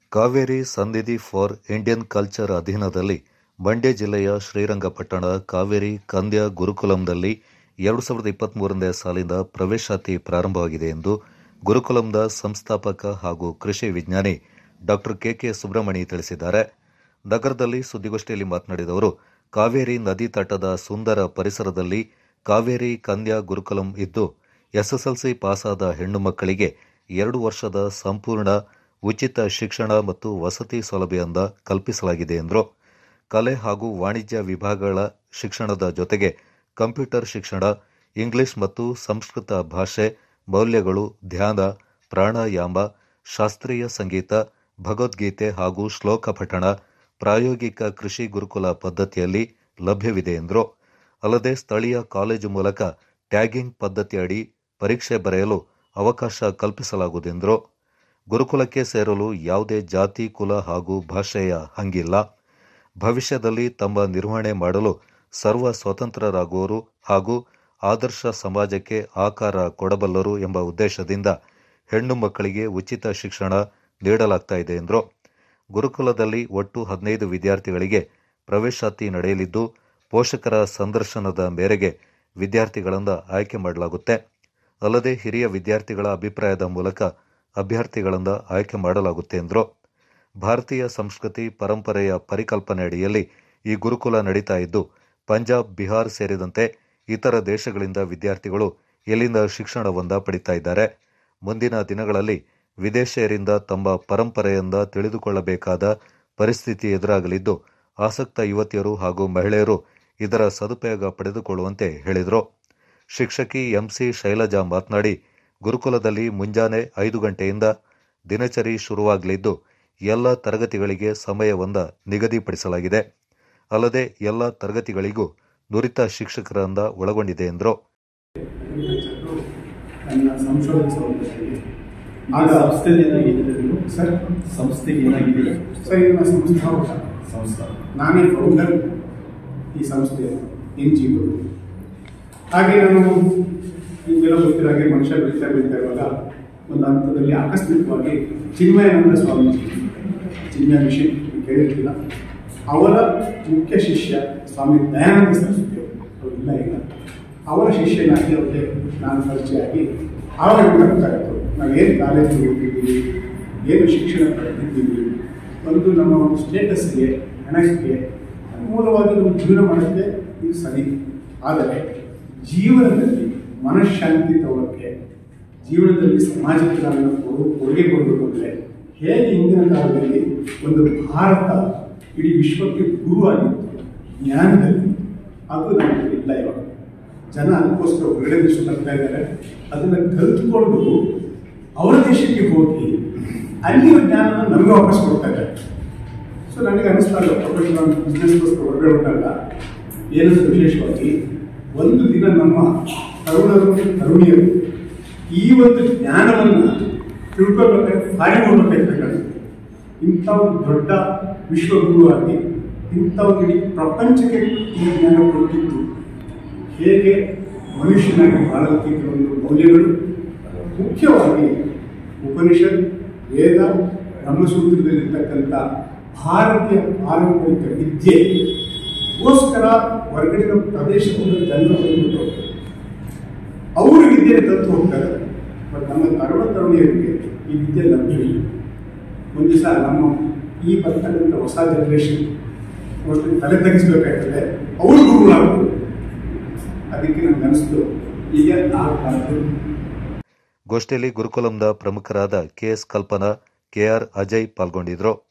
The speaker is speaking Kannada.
ಕಾವೇರಿ ಸನ್ನಿಧಿ ಫಾರ್ ಇಂಡಿಯನ್ ಕಲ್ಚರ್ ಅಧೀನದಲ್ಲಿ ಮಂಡ್ಯ ಜಿಲ್ಲೆಯ ಶ್ರೀರಂಗಪಟ್ಟಣ ಕಾವೇರಿ ಕಂದ್ಯ ಗುರುಕುಲಂದಲ್ಲಿ ಎರಡು ಸಾವಿರದ ಇಪ್ಪತ್ತ್ಮೂರನೇ ಸಾಲಿನ ಪ್ರವೇಶಾತಿ ಪ್ರಾರಂಭವಾಗಿದೆ ಎಂದು ಗುರುಕುಲಂನ ಸಂಸ್ಥಾಪಕ ಹಾಗೂ ಕೃಷಿ ವಿಜ್ಞಾನಿ ಡಾಕ್ಟರ್ ಕೆಕೆ ಸುಬ್ರಹ್ಮಣಿ ತಿಳಿಸಿದ್ದಾರೆ ನಗರದಲ್ಲಿ ಸುದ್ದಿಗೋಷ್ಠಿಯಲ್ಲಿ ಮಾತನಾಡಿದ ಅವರು ಕಾವೇರಿ ನದಿ ತಟದ ಸುಂದರ ಪರಿಸರದಲ್ಲಿ ಕಾವೇರಿ ಕನ್ಯಾ ಗುರುಕುಲಂ ಇದ್ದು ಎಸ್ಎಸ್ಎಲ್ಸಿ ಪಾಸಾದ ಹೆಣ್ಣು ಮಕ್ಕಳಿಗೆ ಎರಡು ವರ್ಷದ ಸಂಪೂರ್ಣ ಉಚಿತ ಶಿಕ್ಷಣ ಮತ್ತು ವಸತಿ ಸೌಲಭ್ಯದಿಂದ ಕಲ್ಪಿಸಲಾಗಿದೆ ಎಂದರು ಕಲೆ ಹಾಗೂ ವಾಣಿಜ್ಯ ವಿಭಾಗಗಳ ಶಿಕ್ಷಣದ ಜೊತೆಗೆ ಕಂಪ್ಯೂಟರ್ ಶಿಕ್ಷಣ ಇಂಗ್ಲಿಷ್ ಮತ್ತು ಸಂಸ್ಕೃತ ಭಾಷೆ ಮೌಲ್ಯಗಳು ಧ್ಯಾನ ಪ್ರಾಣಾಯಾಮ ಶಾಸ್ತ್ರೀಯ ಸಂಗೀತ ಭಗವದ್ಗೀತೆ ಹಾಗೂ ಶ್ಲೋಕ ಪಠಣ ಪ್ರಾಯೋಗಿಕ ಕೃಷಿ ಗುರುಕುಲ ಪದ್ಧತಿಯಲ್ಲಿ ಲಭ್ಯವಿದೆ ಎಂದರು ಅಲ್ಲದೆ ಸ್ಥಳೀಯ ಕಾಲೇಜು ಮೂಲಕ ಟ್ಯಾಗಿಂಗ್ ಪದ್ಧತಿ ಅಡಿ ಪರೀಕ್ಷೆ ಬರೆಯಲು ಅವಕಾಶ ಕಲ್ಪಿಸಲಾಗುವುದೆಂದರು ಗುರುಕುಲಕ್ಕೆ ಸೇರಲು ಯಾವುದೇ ಜಾತಿ ಕುಲ ಹಾಗೂ ಭಾಷೆಯ ಹಂಗಿಲ್ಲ ಭವಿಷ್ಯದಲ್ಲಿ ತಮ್ಮ ನಿರ್ವಹಣೆ ಮಾಡಲು ಸರ್ವ ಸ್ವತಂತ್ರರಾಗುವರು ಹಾಗೂ ಆದರ್ಶ ಸಮಾಜಕ್ಕೆ ಆಕಾರ ಕೊಡಬಲ್ಲರು ಎಂಬ ಉದ್ದೇಶದಿಂದ ಹೆಣ್ಣು ಮಕ್ಕಳಿಗೆ ಉಚಿತ ಶಿಕ್ಷಣ ನೀಡಲಾಗ್ತಾ ಇದೆ ಎಂದರು ಗುರುಕುಲದಲ್ಲಿ ಒಟ್ಟು ಹದಿನೈದು ವಿದ್ಯಾರ್ಥಿಗಳಿಗೆ ಪ್ರವೇಶಾತಿ ನಡೆಯಲಿದ್ದು ಪೋಷಕರ ಸಂದರ್ಶನದ ಮೇರೆಗೆ ವಿದ್ಯಾರ್ಥಿಗಳನ್ನು ಆಯ್ಕೆ ಮಾಡಲಾಗುತ್ತೆ ಅಲ್ಲದೆ ಹಿರಿಯ ವಿದ್ಯಾರ್ಥಿಗಳ ಅಭಿಪ್ರಾಯದ ಮೂಲಕ ಅಭ್ಯರ್ಥಿಗಳನ್ನು ಆಯ್ಕೆ ಮಾಡಲಾಗುತ್ತೆ ಎಂದರು ಭಾರತೀಯ ಸಂಸ್ಕೃತಿ ಪರಂಪರೆಯ ಪರಿಕಲ್ಪನೆ ಅಡಿಯಲ್ಲಿ ಈ ಗುರುಕುಲ ನಡೀತಾ ಇದ್ದು ಪಂಜಾಬ್ ಬಿಹಾರ್ ಸೇರಿದಂತೆ ಇತರ ದೇಶಗಳಿಂದ ವಿದ್ಯಾರ್ಥಿಗಳು ಇಲ್ಲಿಂದ ಶಿಕ್ಷಣವೊಂದ ಪಡಿತಾ ಇದ್ದಾರೆ ಮುಂದಿನ ದಿನಗಳಲ್ಲಿ ವಿದೇಶಿಯರಿಂದ ತಮ್ಮ ಪರಂಪರೆಯಿಂದ ತಿಳಿದುಕೊಳ್ಳಬೇಕಾದ ಪರಿಸ್ಥಿತಿ ಎದುರಾಗಲಿದ್ದು ಆಸಕ್ತ ಯುವತಿಯರು ಹಾಗೂ ಮಹಿಳೆಯರು ಇದರ ಸದುಪಯೋಗ ಪಡೆದುಕೊಳ್ಳುವಂತೆ ಹೇಳಿದರು ಶಿಕ್ಷಕಿ ಎಂಸಿ ಶೈಲಜಾ ಮಾತನಾಡಿ ಗುರುಕುಲದಲ್ಲಿ ಮುಂಜಾನೆ ಐದು ಗಂಟೆಯಿಂದ ದಿನಚರಿ ಶುರುವಾಗಲಿದ್ದು ಎಲ್ಲ ತರಗತಿಗಳಿಗೆ ಸಮಯವೊಂದ ನಿಗದಿಪಡಿಸಲಾಗಿದೆ ಅಲ್ಲದೆ ಎಲ್ಲ ತರಗತಿಗಳಿಗೂ ನುರಿತ ಶಿಕ್ಷಕರಿಂದ ಒಳಗೊಂಡಿದೆ ಎಂದರು ನನ್ನ ಸಂಶೋಧನೆ ಸೌಲಭ್ಯದಲ್ಲಿ ಆಗ ಸಂಸ್ಥೆಗೆ ಏನಾಗಿದೆ ನೀವು? ಸರ್ ಸಂಸ್ಥೆಗೆ ಏನಾಗಿದೆ ಸರ್ ಇದು ನನ್ನ ಸಂಸ್ಥಾಪಕ ಸಂಸ್ಥೆ ನಾನೇ ಫೌಂಡರ್ ಈ ಸಂಸ್ಥೆಯ ಎನ್ ಜಿ ಒ ಹಾಗೆ ನಾನು ನಿಮಗೆಲ್ಲ ಗೊತ್ತಿರೋ ಹಾಗೆ ಮನುಷ್ಯ ಬೆಳೀತಾ ಬೆಳೀತಾ ಇರುವಾಗ ಒಂದು ಹಂತದಲ್ಲಿ ಆಕಸ್ಮಿಕವಾಗಿ ಚಿನ್ಮಯಾನಂದ ಸ್ವಾಮೀಜಿ ಚಿನ್ಮಯ ವಿಷಯ ಕೇಳಿರ್ತಿಲ್ಲ ಅವರ ಮುಖ್ಯ ಶಿಷ್ಯ ಸ್ವಾಮಿ ದಯಾನಂದ ಸರಸ್ವತಿ ಅವರು ಇಲ್ಲ ಈಗ ಅವರ ಶಿಷ್ಯನಾಗಿ ಅವರಿಗೆ ನಾನು ಪರಿಚಯ ಆಗಿ ಆವಾಗ ಗೊತ್ತಾಯಿತು ನಾವು ಏನು ಕಾಲೇಜ್ ಹೋಗಿದ್ದೀವಿ ಏನು ಶಿಕ್ಷಣ ಪಡೆದಿದ್ದೀವಿ ಒಂದು ನಮ್ಮ ಒಂದು ಸ್ಟೇಟಸ್ಗೆ ಹಣಕ್ಕೆ ಮೂಲವಾಗಿ ನಾವು ಜೀವನ ಮಾಡೋಕ್ಕೆ ಇದು ಸರಿ ಆದರೆ ಜೀವನದಲ್ಲಿ ಮನಃಶಾಂತಿ ತಗೊಳ್ಳೋಕ್ಕೆ ಜೀವನದಲ್ಲಿ ಸಮಾಜಕ್ಕೆ ನಾವು ಕೊಡು ಕೊಡುಗೆ ಕೊಡಬೇಕು ಅಂದರೆ ಹೇಗೆ ಹಿಂದಿನ ಕಾಲದಲ್ಲಿ ಒಂದು ಭಾರತ ಇಡೀ ವಿಶ್ವಕ್ಕೆ ಗುರುವಾಗಿತ್ತು ಜ್ಞಾನದಲ್ಲಿ ಅದು ನಮಗೆ ಇಲ್ಲ ಇವಾಗ ಜನ ಅದಕ್ಕೋಸ್ಕರ ಹೊರಗಡೆ ದೇಶ ಬರ್ತಾ ಇದ್ದಾರೆ ಅದನ್ನು ಕಲಿತುಕೊಂಡು ಅವರ ದೇಶಕ್ಕೆ ಹೋಗಿ ಅಲ್ಲಿಯ ಜ್ಞಾನನ ನಮಗೆ ವಾಪಸ್ ಕೊಡ್ತಾ ಇದ್ದಾರೆ ಸೊ ನನಗೆ ಅನಿಸ್ತಾ ಇಲ್ಲ ಪ್ರೊಫೆಷನಲ್ ಬಿಸ್ನೆಸ್ಗೋಸ್ಕರ ಹೊರಗಡೆ ಹೊರಟಾಗ ಏನಂದ್ರೆ ವಿಶೇಷವಾಗಿ ಒಂದು ದಿನ ನಮ್ಮ ತರುಣರು ತರುಣಿಯರು ಈ ಒಂದು ಜ್ಞಾನವನ್ನು ತಿಳ್ಕೊಳ್ಬೇಕಾದ್ರೆ ಫಾರಿನ್ ಹೋಗ್ಬೇಕಾಗ್ತದೆ ಇಂಥ ಒಂದು ದೊಡ್ಡ ವಿಶ್ವಗುರುವಾಗಿ ಇಂಥ ಒಂದು ಇಡೀ ಪ್ರಪಂಚಕ್ಕೆ ಈ ಜ್ಞಾನ ಕೊಟ್ಟಿದ್ದು ಹೇಗೆ ಮನುಷ್ಯನಾಗಿ ಬಾಳೋದಕ್ಕೆ ಕೆಲವೊಂದು ಮೌಲ್ಯಗಳು ಮುಖ್ಯವಾಗಿ ಉಪನಿಷತ್ ವೇದ ಬ್ರಹ್ಮಸೂತ್ರದಲ್ಲಿರ್ತಕ್ಕಂಥ ಭಾರತೀಯ ಪಾರಂಪರಿಕ ವಿದ್ಯೆಗೋಸ್ಕರ ಹೊರಗಡೆ ಪ್ರದೇಶದಿಂದ ಜನರು ಬಂದ್ಬಿಟ್ಟು ಅವರು ವಿದ್ಯೆ ಕಲಿತು ಹೋಗ್ತಾರೆ ಬಟ್ ನಮ್ಮ ತರುಣ ತರುಣಿಯರಿಗೆ ಈ ವಿದ್ಯೆ ಲಭ್ಯವಿಲ್ಲ ಒಂದು ದಿವಸ ನಮ್ಮ ಈ ಬರ್ತಕ್ಕಂಥ ಹೊಸ ಜನರೇಷನ್ ಮೋಸ್ಟ್ಲಿ ತಲೆ ತಗ್ಗಿಸ್ಬೇಕಾಗ್ತದೆ ಅವರು ಗುರುಗಳಾಗಬೇಕು ಅದಕ್ಕೆ ನಮ್ಗೆ ಅನಿಸ್ತು ಈಗ ಆ ಕಾಲದಲ್ಲಿ ಗೋಷ್ಠಿಯಲ್ಲಿ ಗುರುಕುಲಂನ ಪ್ರಮುಖರಾದ ಕೆಎಸ್ ಕಲ್ಪನಾ ಕೆಆರ್ ಅಜಯ್ ಪಾಲ್ಗೊಂಡಿದ್ದರು